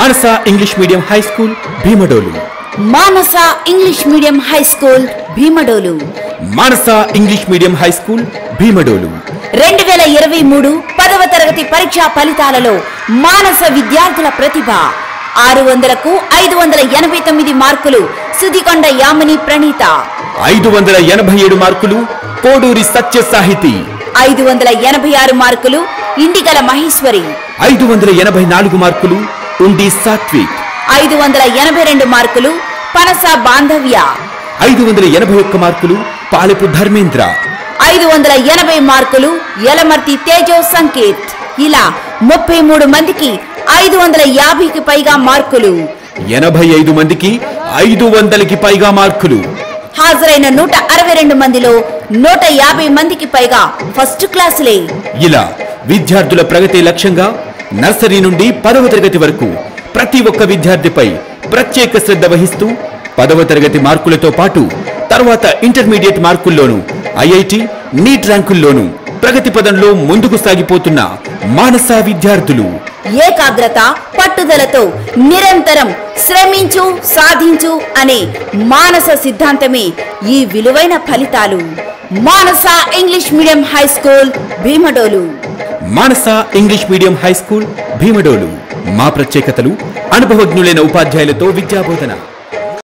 మానస English medium high school Bhimadolu Manasa English medium high school Bhimadolu Manasa English medium high school Bhimadolu రెండు వేల ఇరవై మూడు పదవ తరగతి పరీక్షా ఫలితాలలో మానస విద్యార్థుల ప్రతిభ ఆరు వందలకు ఐదు వందల ఎనభై తొమ్మిది మార్కులు సుదికొండ యామిని ప్రణీత ఐదు వందల ఎనభై ఏడు మార్కులు కోడూరి సత్య సాహితి ఐదు వందల ఎనభై ఆరు మార్కులు ఇండిగల మహేశ్వరి ఐదు వందల ఎనభై నాలుగు మార్కులు ఉండి సాత్విక్ ఐదు వందల ఎనభై రెండు మార్కులు పనస బాంధవ్య ఐదు వందల ఎనభై ఒక్క మార్కులు పాలెపు ధర్మేంద్ర ఐదు వందల ఎనభై మార్కులు యలమర్తి తేజో సంకేత్ ఇలా ముప్పై మూడు మందికి ఐదు వందల యాభైకి పైగా మార్కులు ఎనభై ఐదు మందికి ఐదు వందలకి పైగా మార్కులు హాజరైన నూట అరవై రెండు మందిలో నూట యాభై మందికి పైగా ఫస్ట్ క్లాసులే ఇలా విద్యార్థుల ప్రగతి లక్ష్యంగా నర్సరీ నుండి పదవ తరగతి వరకు ప్రతి ఒక్క విద్యార్థిపై ప్రత్యేక శ్రద్ధ వహిస్తూ పదవ తరగతి మార్కులతో పాటు తర్వాత ఇంటర్మీడియట్ మార్కుల్లోనూ ఐఐటి నీట్ ర్యాంకుల్లోనూ ప్రగతి పదంలో ముందుకు సాగిపోతున్న మానస విద్యార్థులు ఏకాగ్రత పట్టుదలతో నిరంతరం శ్రమించు సాధించు అనే మానస సిద్ధాంతమే ఈ విలువైన ఫలితాలు Manasa English medium high school Bhimadolu Manasa English medium high school Bhimadolu మా ప్రత్యేకతలు అనుభవజ్ఞులైన ఉపాధ్యాయులతో విద్యాబోధన